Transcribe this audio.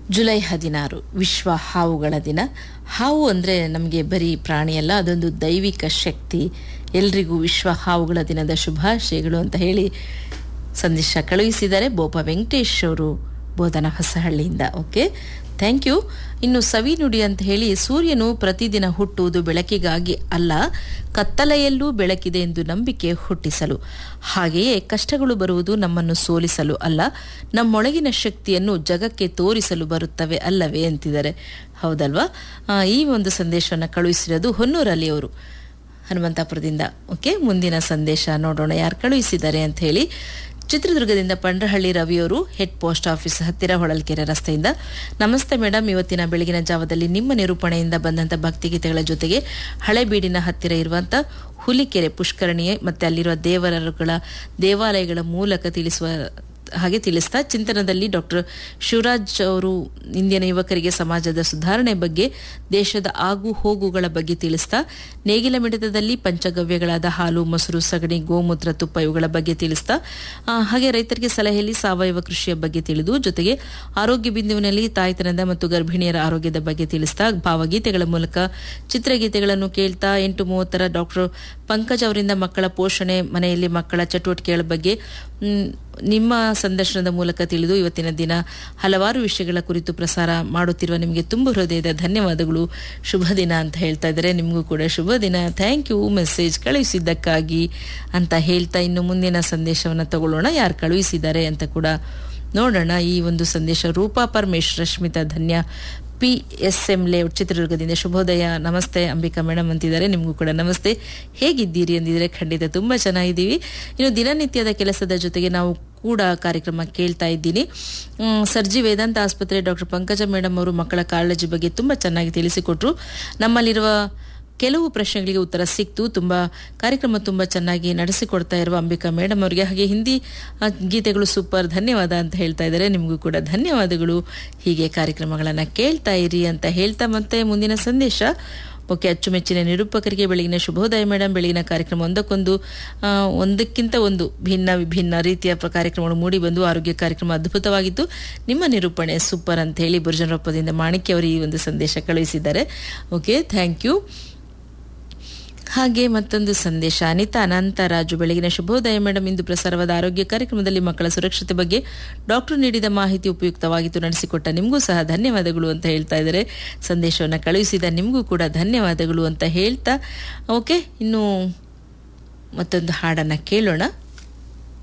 July ಹದಿನಾರು ವಿಶ್ವ ಹಾವುಗಳ ದಿನ ಹಾವು ಅಂದರೆ ನಮಗೆ ಬರೀ ಪ್ರಾಣಿಯಲ್ಲ ಅದೊಂದು ದೈವಿಕ ಶಕ್ತಿ ಎಲ್ರಿಗೂ ವಿಶ್ವ ಹಾವುಗಳ ದಿನದ ಶುಭಾಶಯಗಳು ಅಂತ ಹೇಳಿ ಸಂದೇಶ ಕಳುಹಿಸಿದ್ದಾರೆ ಬೋಪ ವೆಂಕಟೇಶ್ ಅವರು ಬೋಧನ ಹೊಸಹಳ್ಳಿಯಿಂದ ಓಕೆ ಥ್ಯಾಂಕ್ ಯು ಇನ್ನು ಸವಿ ನುಡಿ ಅಂತ ಹೇಳಿ ಸೂರ್ಯನು ಪ್ರತಿದಿನ ಹುಟ್ಟುವುದು ಬೆಳಕಿಗಾಗಿ ಅಲ್ಲ ಕತ್ತಲೆಯಲ್ಲೂ ಬೆಳಕಿದೆ ಎಂದು ನಂಬಿಕೆ ಹುಟ್ಟಿಸಲು ಹಾಗೆಯೇ ಕಷ್ಟಗಳು ಬರುವುದು ನಮ್ಮನ್ನು ಸೋಲಿಸಲು ಅಲ್ಲ ನಮ್ಮೊಳಗಿನ ಶಕ್ತಿಯನ್ನು ಜಗಕ್ಕೆ ತೋರಿಸಲು ಬರುತ್ತವೆ ಅಲ್ಲವೇ ಅಂತಿದ್ದಾರೆ ಹೌದಲ್ವಾ ಆ, ಈ ಒಂದು ಸಂದೇಶವನ್ನು ಕಳುಹಿಸಿರೋದು ಹೊನ್ನೂರಲ್ಲಿ ಅವರು ಹನುಮಂತಾಪುರದಿಂದ ಓಕೆ ಮುಂದಿನ ಸಂದೇಶ ನೋಡೋಣ ಯಾರು ಕಳುಹಿಸಿದ್ದಾರೆ ಅಂತ ಹೇಳಿ ಚಿತ್ರದುರ್ಗದಿಂದ ಪಂಡ್ರಹಳ್ಳಿ ರವಿಯವರು ಹೆಡ್ ಪೋಸ್ಟ್ ಆಫೀಸ್ ಹತ್ತಿರ ಹೊಳಲ್ಕೆರೆ ರಸ್ತೆಯಿಂದ ನಮಸ್ತೆ ಮೇಡಮ್ ಇವತ್ತಿನ ಬೆಳಗಿನ ಜಾವದಲ್ಲಿ ನಿಮ್ಮ ನಿರೂಪಣೆಯಿಂದ ಬಂದಂಥ ಭಕ್ತಿಗೀತೆಗಳ ಜೊತೆಗೆ ಹಳೆಬೀಡಿನ ಹತ್ತಿರ ಇರುವಂಥ ಹುಲಿಕೆರೆ ಪುಷ್ಕರಣಿಯೇ ಮತ್ತು ಅಲ್ಲಿರುವ ದೇವರಗಳ ದೇವಾಲಯಗಳ ಮೂಲಕ ತಿಳಿಸುವ ಹಾಗೆ ತಿಳಿಸ್ತಾ ಚಿಂತನದಲ್ಲಿ ಡಾಕ್ಟರ್ ಶಿವರಾಜ್ ಅವರು ಇಂದಿನ ಯುವಕರಿಗೆ ಸಮಾಜದ ಸುಧಾರಣೆ ಬಗ್ಗೆ ದೇಶದ ಆಗು ಹೋಗುಗಳ ಬಗ್ಗೆ ತಿಳಿಸ್ತಾ ನೇಗಿಲ ಮಿಡಿತದಲ್ಲಿ ಪಂಚಗವ್ಯಗಳಾದ ಹಾಲು ಮೊಸರು ಸಗಣಿ ಗೋಮೂತ್ರ ತುಪ್ಪ ಇವುಗಳ ಬಗ್ಗೆ ತಿಳಿಸ್ತಾ ಆ, ಹಾಗೆ ರೈತರಿಗೆ ಸಲಹೆಯಲ್ಲಿ ಸಾವಯವ ಕೃಷಿಯ ಬಗ್ಗೆ ತಿಳಿದು ಜೊತೆಗೆ ಆರೋಗ್ಯ ಬಿಂದುವಿನಲ್ಲಿ ತಾಯ್ತನದ ಮತ್ತು ಗರ್ಭಿಣಿಯರ ಆರೋಗ್ಯದ ಬಗ್ಗೆ ತಿಳಿಸ್ತಾ ಭಾವಗೀತೆಗಳ ಮೂಲಕ ಚಿತ್ರಗೀತೆಗಳನ್ನು ಕೇಳ್ತಾ ಎಂಟು ಮೂವತ್ತರ ಡಾಕ್ಟರ್ ಪಂಕಜ್ ಅವರಿಂದ ಮಕ್ಕಳ ಪೋಷಣೆ ಮನೆಯಲ್ಲಿ ಮಕ್ಕಳ ಚಟುವಟಿಕೆಗಳ ಬಗ್ಗೆ ಮ್, ನಿಮ್ಮ ಸಂದರ್ಶನದ ಮೂಲಕ ತಿಳಿದು ಇವತ್ತಿನ ದಿನ ಹಲವಾರು ವಿಷಯಗಳ ಕುರಿತು ಪ್ರಸಾರ ಮಾಡುತ್ತಿರುವ ನಿಮಗೆ ತುಂಬ ಹೃದಯದ ಧನ್ಯವಾದಗಳು ಶುಭ ದಿನ ಅಂತ ಹೇಳ್ತಾ ಇದ್ದಾರೆ ನಿಮಗೂ ಕೂಡ ಶುಭ ದಿನ ಥ್ಯಾಂಕ್ ಯು ಮೆಸೇಜ್ ಕಳುಹಿಸಿದ್ದಕ್ಕಾಗಿ ಅಂತ ಹೇಳ್ತಾ ಇನ್ನು ಮುಂದಿನ ಸಂದೇಶವನ್ನು ತಗೊಳ್ಳೋಣ ಯಾರು ಕಳುಹಿಸಿದ್ದಾರೆ ಅಂತ ಕೂಡ ನೋಡೋಣ ಈ ಒಂದು ಸಂದೇಶ Roopa Paramesh Rashmitha Dhanya P S M layout ಚಿತ್ರದುರ್ಗದಿಂದ ಶುಭೋದಯ ನಮಸ್ತೆ ಅಂಬಿಕಾ ಮೇಡಮ್ ಅಂತಿದ್ದಾರೆ ನಿಮಗೂ ಕೂಡ ನಮಸ್ತೆ ಹೇಗಿದ್ದೀರಿ ಅಂದಿದ್ರೆ ಖಂಡಿತ ತುಂಬ ಚೆನ್ನಾಗಿದ್ದೀವಿ ಇನ್ನು ದಿನನಿತ್ಯದ ಕೆಲಸದ ಜೊತೆಗೆ ನಾವು ಕೂಡ ಕಾರ್ಯಕ್ರಮ ಕೇಳ್ತಾ ಇದ್ದೀನಿ ಮ್, ಸರ್ಜಿ ವೇದಾಂತ ಆಸ್ಪತ್ರೆ ಡಾಕ್ಟರ್ ಪಂಕಜ ಮೇಡಮ್ ಅವರು ಮಕ್ಕಳ ಕಾಳಜಿ ಬಗ್ಗೆ ತುಂಬ ಚೆನ್ನಾಗಿ ತಿಳಿಸಿಕೊಟ್ರು ನಮ್ಮಲ್ಲಿರುವ ಕೆಲವು ಪ್ರಶ್ನೆಗಳಿಗೆ ಉತ್ತರ ಸಿಕ್ತು ತುಂಬ ಕಾರ್ಯಕ್ರಮ ತುಂಬ ಚೆನ್ನಾಗಿ ನಡೆಸಿಕೊಡ್ತಾ ಇರುವ ಅಂಬಿಕಾ ಮೇಡಮ್ ಅವರಿಗೆ ಹಾಗೆ ಹಿಂದಿ ಆ, ಗೀತೆಗಳು ಸೂಪರ್ ಧನ್ಯವಾದ ಅಂತ ಹೇಳ್ತಾ ಇದ್ದಾರೆ ನಿಮಗೂ ಕೂಡ ಧನ್ಯವಾದಗಳು ಹೀಗೆ ಕಾರ್ಯಕ್ರಮಗಳನ್ನು ಕೇಳ್ತಾ ಇರಿ ಅಂತ ಹೇಳ್ತಾ ಮತ್ತೆ ಮುಂದಿನ ಸಂದೇಶ ಓಕೆ ಅಚ್ಚುಮೆಚ್ಚಿನ ನಿರೂಪಕರಿಗೆ ಬೆಳಗಿನ ಶುಭೋದಯ ಮೇಡಮ್ ಬೆಳಗಿನ ಕಾರ್ಯಕ್ರಮ ಒಂದಕ್ಕೊಂದು ಆ, ಒಂದಕ್ಕಿಂತ ಒಂದು ಭಿನ್ನ ವಿಭಿನ್ನ ರೀತಿಯ ಪ್ರ- ಕಾರ್ಯಕ್ರಮಗಳು ಮೂಡಿ ಬಂದು ಆರೋಗ್ಯ ಕಾರ್ಯಕ್ರಮ ಅದ್ಭುತವಾಗಿತ್ತು ನಿಮ್ಮ ನಿರೂಪಣೆ ಸೂಪರ್ ಅಂತ ಹೇಳಿ ಬುರ್ಜನರೊಪ್ಪದಿಂದ ಮಾಣಿಕ್ಯ ಅವರು ಈ ಒಂದು ಸಂದೇಶ ಕಳುಹಿಸಿದ್ದಾರೆ ಓಕೆ ಥ್ಯಾಂಕ್ ಯು ಹಾಗೆ ಮತ್ತೊಂದು ಸಂದೇಶ ಅನಿತಾ ಅನಂತರಾಜು ಬೆಳಗಿನ ಶುಭೋದಯ ಮೇಡಮ್ ಇಂದು ಪ್ರಸಾರವಾದ ಆರೋಗ್ಯ ಕಾರ್ಯಕ್ರಮದಲ್ಲಿ ಮಕ್ಕಳ ಸುರಕ್ಷತೆ ಬಗ್ಗೆ ಡಾಕ್ಟರ್ ನೀಡಿದ ಮಾಹಿತಿ ಉಪಯುಕ್ತವಾಗಿತ್ತು ನಡೆಸಿಕೊಟ್ಟ ನಿಮಗೂ ಸಹ ಧನ್ಯವಾದಗಳು ಅಂತ ಹೇಳ್ತಾ ಇದ್ದಾರೆ ಸಂದೇಶವನ್ನು ಕಳುಹಿಸಿದ ನಿಮಗೂ ಕೂಡ ಧನ್ಯವಾದಗಳು ಅಂತ ಹೇಳ್ತಾ ಓಕೆ ಇನ್ನು ಮತ್ತೊಂದು ಹಾಡನ್ನು ಕೇಳೋಣ